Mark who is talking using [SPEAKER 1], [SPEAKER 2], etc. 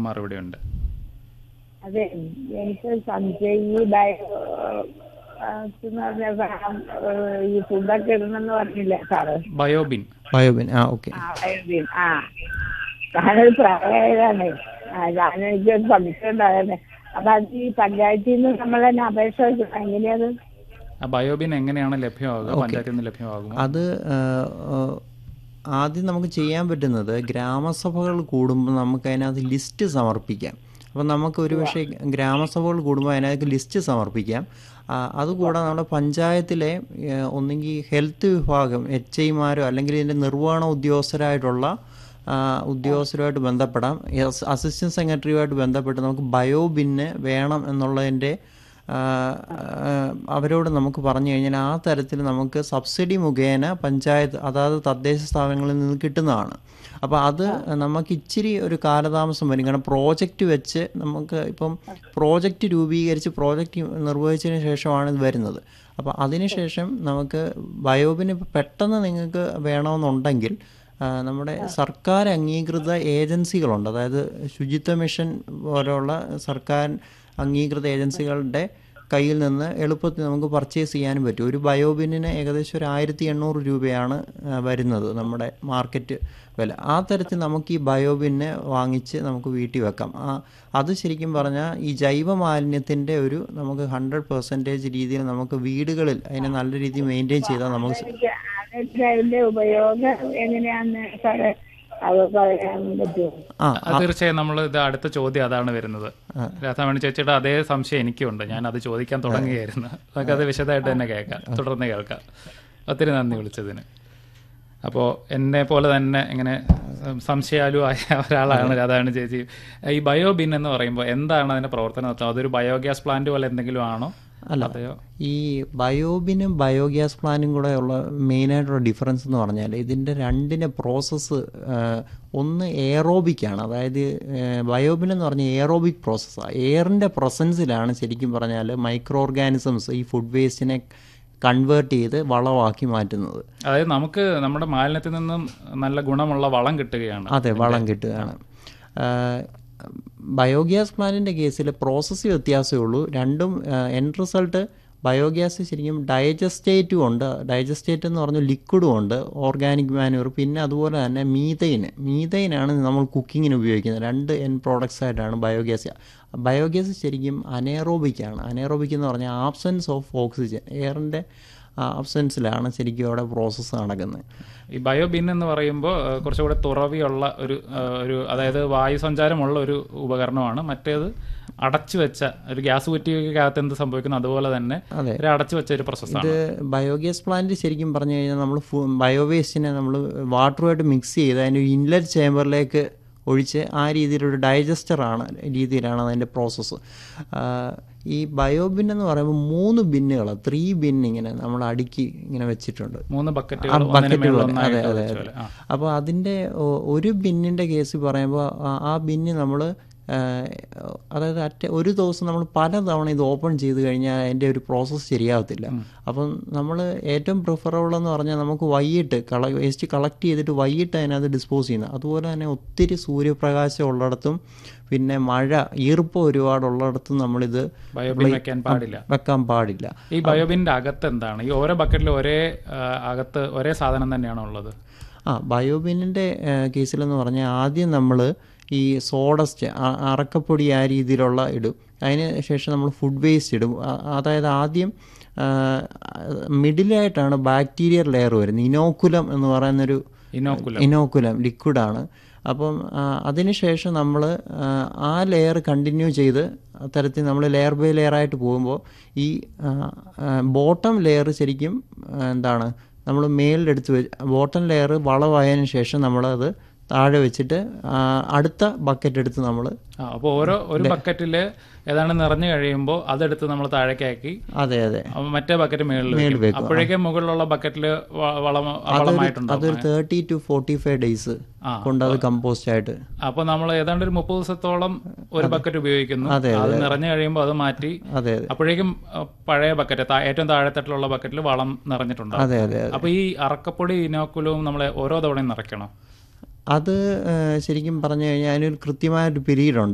[SPEAKER 1] ഡോക്ടർമാർ ഇവിടെയുണ്ട്
[SPEAKER 2] അതെ എനിക്ക് സംശയം ഈ ബയോ ആ, എന്ന് പറഞ്ഞ സാധനം, ഏ, ഈ ഫുഡൊക്കെ ഇടണമെന്ന് പറഞ്ഞില്ലേ സാറ്
[SPEAKER 1] ബയോബിൻ
[SPEAKER 3] ബയോബിൻ ആ ഓക്കെ
[SPEAKER 2] ആ ബയോബിൻ ആ ഞാനൊരു പ്രായമായതാണ് ആ ഞാനെനിക്ക് സംശയം ഉണ്ടായിരുന്നെ അപ്പൊ അത് ഈ പഞ്ചായത്തിൽ നിന്ന് നമ്മൾ തന്നെ അപേക്ഷ വെക്കണം എങ്ങനെയത്
[SPEAKER 1] ആ ബയോബിൻ എങ്ങനെയാണ് ലഭ്യമാകുക പഞ്ചായത്തിൽ നിന്ന് ലഭ്യമാകുമോ
[SPEAKER 3] അത് ആ, ആ, ആദ്യം നമുക്ക് ചെയ്യാൻ പറ്റുന്നത് ഗ്രാമസഭകൾ കൂടുമ്പോൾ നമുക്ക് അതിനകത്ത് ലിസ്റ്റ് സമർപ്പിക്കാം അപ്പം നമുക്ക് ഒരു പക്ഷേ ഗ്രാമസഭകൾ കൂടുമ്പോൾ അതിനകത്ത് ലിസ്റ്റ് സമർപ്പിക്കാം ആ, അതുകൂടാതെ നമ്മുടെ പഞ്ചായത്തിലെ ഏ, ഒന്നെങ്കിൽ ഹെൽത്ത് വിഭാഗം എച്ച് ഐമാരോ അല്ലെങ്കിൽ ഇതിൻ്റെ നിർവഹണ ഉദ്യോഗസ്ഥരായിട്ടുള്ള ആ, ഉദ്യോഗസ്ഥരുമായിട്ട് ബന്ധപ്പെടാം അസിസ്റ്റൻറ്റ് സെക്രട്ടറിയുമായിട്ട് ബന്ധപ്പെട്ട് നമുക്ക് ബയോ ബിന്ന് വേണം എന്നുള്ളതിൻ്റെ ആ, ആ, അവരോട് നമുക്ക് പറഞ്ഞു കഴിഞ്ഞാൽ ആ തരത്തിൽ നമുക്ക് സബ്സിഡി മുഖേന പഞ്ചായത്ത് അതായത് തദ്ദേശ സ്ഥാപനങ്ങളിൽ നിന്ന് കിട്ടുന്നതാണ് അപ്പോൾ അത് നമുക്ക് ഇച്ചിരി ഒരു കാലതാമസം വരും കാരണം പ്രോജക്റ്റ് വെച്ച് നമുക്ക് ഇപ്പം പ്രോജക്റ്റ് രൂപീകരിച്ച് പ്രോജക്റ്റ് നിർവഹിച്ചതിന് ശേഷമാണ് ഇത് വരുന്നത് അപ്പോൾ അതിനുശേഷം നമുക്ക് ബയോബിന് ഇപ്പം പെട്ടെന്ന് നിങ്ങൾക്ക് വേണമെന്നുണ്ടെങ്കിൽ ആ, നമ്മുടെ സർക്കാർ അംഗീകൃത ഏജൻസികളുണ്ട് അതായത് ശുചിത്വ മിഷൻ പോലെയുള്ള സർക്കാർ അംഗീകൃത ഏജൻസികളുടെ കയ്യിൽ നിന്ന് എളുപ്പത്തിൽ നമുക്ക് പർച്ചേസ് ചെയ്യാനും പറ്റും ഒരു ബയോബിന്നിന് ഏകദേശം ഒരു ആയിരത്തി എണ്ണൂറ് രൂപയാണ് ആ, വരുന്നത് നമ്മുടെ മാർക്കറ്റ് വില ആ തരത്തിൽ നമുക്ക് ഈ ബയോബിന്നെ വാങ്ങിച്ച് നമുക്ക് വീട്ടിൽ വെക്കാം ആ അത് ശരിക്കും പറഞ്ഞാൽ ഈ ജൈവ മാലിന്യത്തിൻ്റെ ഒരു നമുക്ക് ഹൺഡ്രഡ് പെർസെൻറ്റേജ് രീതിയിൽ നമുക്ക് വീടുകളിൽ അതിനെ നല്ല രീതിയിൽ മെയിൻറ്റെയിൻ ചെയ്താൽ നമുക്ക്
[SPEAKER 2] എനിക്ക് അതൊക്കെ അതിന്റെ ഉപയോഗം എങ്ങനെയാന്ന് സാറ് അത് പറയാൻ പറ്റുമോ
[SPEAKER 3] ആ
[SPEAKER 1] അത് തീർച്ചയായും നമ്മൾ ഇത് അടുത്ത ചോദ്യം അതാണ് വരുന്നത് രാധാമണി ചേച്ചിയുടെ അതേ സംശയം എനിക്കുണ്ട് ഞാൻ അത് ചോദിക്കാൻ തുടങ്ങുകയായിരുന്നു നമുക്കത് വിശദമായിട്ട് തന്നെ കേൾക്കാം തുടർന്ന് കേൾക്കാം ഒത്തിരി നന്ദി വിളിച്ചതിന് അപ്പോൾ എന്നെ പോലെ തന്നെ ഇങ്ങനെ സംശയാലുവായ ഒരാളാണ് രാധാമണി ചേച്ചി ഈ ബയോബിൻ എന്ന് പറയുമ്പോൾ എന്താണ് അതിന്റെ പ്രവർത്തനം നടത്തുക അതൊരു ബയോഗ്യാസ് പ്ലാന്റ് പോലെ എന്തെങ്കിലും ആണോ അതെയോ
[SPEAKER 3] ഈ ബയോബിനും ബയോഗ്യാസ് പ്ലാന്റും കൂടെ ഉള്ള മെയിനായിട്ടുള്ള ഡിഫറൻസ് എന്ന് പറഞ്ഞാൽ ഇതിൻ്റെ രണ്ടിൻ്റെ പ്രോസസ്സ് ഒന്ന് എയറോബിക്കാണ് അതായത് ബയോബിൻ എന്ന് പറഞ്ഞാൽ എയറോബിക് പ്രോസസ്സാണ് എയറിൻ്റെ പ്രസൻസിലാണ് ശരിക്കും പറഞ്ഞാൽ മൈക്രോ ഓർഗാനിസംസ് ഈ ഫുഡ് വേസ്റ്റിനെ കൺവേർട്ട് ചെയ്ത് വളമാക്കി മാറ്റുന്നത്
[SPEAKER 1] അതായത് നമുക്ക് നമ്മുടെ മാലിന്യത്തിൽ നിന്നും നല്ല ഗുണമുള്ള വളം കിട്ടുകയാണ്
[SPEAKER 3] അതെ വളം കിട്ടുകയാണ് ബയോഗ്യാസ് പ്ലാന്റിൻ്റെ കേസിൽ പ്രോസസ്സ് വ്യത്യാസമേ ഉള്ളൂ രണ്ടും എൻഡ് റിസൾട്ട് ബയോഗ്യാസ് ശരിക്കും ഡൈജസ്റ്റേറ്റും ഉണ്ട് ഡൈജസ്റ്റേറ്റ് എന്ന് പറഞ്ഞ ലിക്വിഡും ഉണ്ട് ഓർഗാനിക് മാനുവർ പിന്നെ അതുപോലെ തന്നെ മീതൈന് മീതൈനാണ് നമ്മൾ കുക്കിങ്ങിന് ഉപയോഗിക്കുന്നത് രണ്ട് എൻ പ്രോഡക്ട്സ് ആയിട്ടാണ് ബയോഗ്യാസ് ബയോഗ്യാസ് ശരിക്കും അനേറോബിക്കാണ് അനേറോബിക് എന്ന് പറഞ്ഞാൽ ആബ്സെൻസ് ഓഫ് ഓക്സിജൻ എയറിൻ്റെ ആബ്സെൻസിലാണ് ശരിക്കും അവിടെ പ്രോസസ്സ് നടക്കുന്നത്
[SPEAKER 1] ഈ ബയോബിൻ എന്ന് പറയുമ്പോൾ കുറച്ചുകൂടെ തുറവിയുള്ള ഒരു ആ, ഒരു അതായത് വായു സഞ്ചാരമുള്ള ഒരു ഉപകരണമാണ് മറ്റേത് അടച്ചു വെച്ച ഒരു ഗ്യാസ് കുറ്റിക്കകത്ത് എന്ത് സംഭവിക്കുന്നു അതുപോലെ തന്നെ
[SPEAKER 3] അതെ.
[SPEAKER 1] ഒരു അടച്ചു വെച്ച ഒരു പ്രോസസ്സാണ്
[SPEAKER 3] ഇത് ബയോഗ്യാസ് പ്ലാന്റ് ശരിക്കും പറഞ്ഞു കഴിഞ്ഞാൽ നമ്മൾ ബയോവേസ്റ്റിനെ നമ്മൾ വാട്ടറുമായിട്ട് മിക്സ് ചെയ്ത് അതിൻ്റെ ഒരു ഇൻലെറ്റ് ചേമ്പറിലേക്ക് ഒഴിച്ച് ആ രീതിയിലൊരു ഡൈജസ്റ്ററാണ് രീതിയിലാണ് അതിൻ്റെ പ്രോസസ്സ് ഈ ബയോബിൻ എന്ന് പറയുമ്പോൾ മൂന്ന് ബിന്നുകൾ ത്രീ ബിൻ ഇങ്ങനെ നമ്മൾ അടുക്കി ഇങ്ങനെ വെച്ചിട്ടുണ്ട്
[SPEAKER 1] മൂന്ന്
[SPEAKER 3] ആ
[SPEAKER 1] ബക്കറ്റുകൾ ഒന്നിന്
[SPEAKER 3] ബക്കറ്റ്
[SPEAKER 1] മേളിൽ
[SPEAKER 3] പോലെ
[SPEAKER 1] ഒന്നായിട്ട്
[SPEAKER 3] അതെ അതെ
[SPEAKER 1] വെച്ച
[SPEAKER 3] അതെ
[SPEAKER 1] പോലെ. ആ.
[SPEAKER 3] അപ്പോൾ അതിൻ്റെ ഒ- ഒരു ബിന്നിൻ്റെ കേസ് പറയുമ്പോൾ ആ- ആ ബിന്ന് നമ്മൾ അതായത് അറ്റ ഒരു ദിവസം നമ്മൾ പല തവണ ഇത് ഓപ്പൺ ചെയ്ത് കഴിഞ്ഞാൽ അതിൻ്റെ ഒരു പ്രോസസ്സ് ശരിയാവത്തില്ല അപ്പം നമ്മൾ ഏറ്റവും പ്രിഫറബിൾ എന്ന് പറഞ്ഞാൽ നമുക്ക് വൈകിട്ട് കള വേസ്റ്റ് കളക്ട് ചെയ്തിട്ട് വൈകിട്ട് അതിനകത്ത് ഡിസ്പോസ് ചെയ്യുന്നത് അതുപോലെ തന്നെ ഒത്തിരി സൂര്യപ്രകാശം ഉള്ളിടത്തും പിന്നെ മഴ ഈർപ്പം ഒരുപാടുള്ളിടത്തും നമ്മളിത്
[SPEAKER 1] ബയോബിൻ വെക്കാൻ പാടില്ല
[SPEAKER 3] വെക്കാൻ പാടില്ല
[SPEAKER 1] ഈ ബയോബിന്റെ അകത്ത് എന്താണ് ഈ ഓരോ ബക്കറ്റിലും ഒരേ ആ, അകത്ത് ഒരേ സാധനം തന്നെയാണോ ഉള്ളത്
[SPEAKER 3] ആ ബയോബിന്നിൻ്റെ കേസിലെന്ന് പറഞ്ഞാൽ ആദ്യം നമ്മൾ ഈ സോഡസ്റ്റ് അറക്കപ്പൊടി ആ രീതിയിലുള്ള ഇടും അതിന് ശേഷം നമ്മൾ ഫുഡ് വേസ്റ്റ് ഇടും ആ- അതായത് ആദ്യം മിഡിലായിട്ടാണ് ബാക്ടീരിയൽ ലെയർ വരുന്നത് ഇനോക്കുലം എന്ന് പറയുന്നൊരു
[SPEAKER 1] ഇനോക്കുലം
[SPEAKER 3] ഇനോക്കുലം ലിക്വിഡാണ് അപ്പം ആ, അതിനുശേഷം നമ്മൾ ആ ലെയർ കണ്ടിന്യൂ ചെയ്ത് അത്തരത്തിൽ നമ്മൾ ലെയർ ബൈ ലെയർ ആയിട്ട് പോകുമ്പോൾ ഈ ബോട്ടം ലെയർ ശരിക്കും ആ, എന്താണ് നമ്മൾ മേളിലെടുത്ത് വെ ബോട്ടം ലെയർ വളമായതിനു ശേഷം നമ്മളത് താഴെ വെച്ചിട്ട് ആ, അടുത്ത ബക്കറ്റ് എടുത്ത് നമ്മൾ
[SPEAKER 1] ആ അപ്പോൾ ഓരോ ഒരു ബക്കറ്റില് ഏതാണ്ട് നിറഞ്ഞു കഴിയുമ്പോൾ അതെടുത്ത് നമ്മൾ താഴേക്കാക്കി
[SPEAKER 3] അതെ അതെ
[SPEAKER 1] അപ്പൊ മറ്റേ ബക്കറ്റ് മേളിൽ
[SPEAKER 3] മേളിൽ
[SPEAKER 1] വെക്കും
[SPEAKER 3] വെക്കും.
[SPEAKER 1] അപ്പോഴേക്കും മുകളിലുള്ള ബക്കറ്റിൽ വളം വളമായിട്ടുണ്ടാവും
[SPEAKER 3] അതൊരു thirty to forty five days
[SPEAKER 1] ആ,
[SPEAKER 3] കൊണ്ട് അത് കമ്പോസ്റ്റ് ആയിട്ട്
[SPEAKER 1] അപ്പൊ നമ്മൾ ഏതാണ്ട് ഒരു മുപ്പത് ദിവസത്തോളം ഒരു ബക്കറ്റ് ഉപയോഗിക്കുന്നു
[SPEAKER 3] അതെ,
[SPEAKER 1] അത് നിറഞ്ഞു കഴിയുമ്പോൾ അത് മാറ്റി
[SPEAKER 3] അതെ അതെ
[SPEAKER 1] അപ്പോഴേക്കും ആ, പഴയ ബക്കറ്റ് താ- ഏറ്റവും താഴെത്തട്ടിലുള്ള ബക്കറ്റിൽ വളം നിറഞ്ഞിട്ടുണ്ടാവും
[SPEAKER 3] അതെ അതെ
[SPEAKER 1] അപ്പൊ ഈ അറക്കപ്പൊടി ഇനോക്കുലവും നമ്മൾ ഓരോ തവണയും നിറയ്ക്കണം
[SPEAKER 3] അത് ഏഹ്, ശരിക്കും പറഞ്ഞു കഴിഞ്ഞാൽ അതിനൊരു കൃത്യമായൊരു പീരീഡ് ഉണ്ട്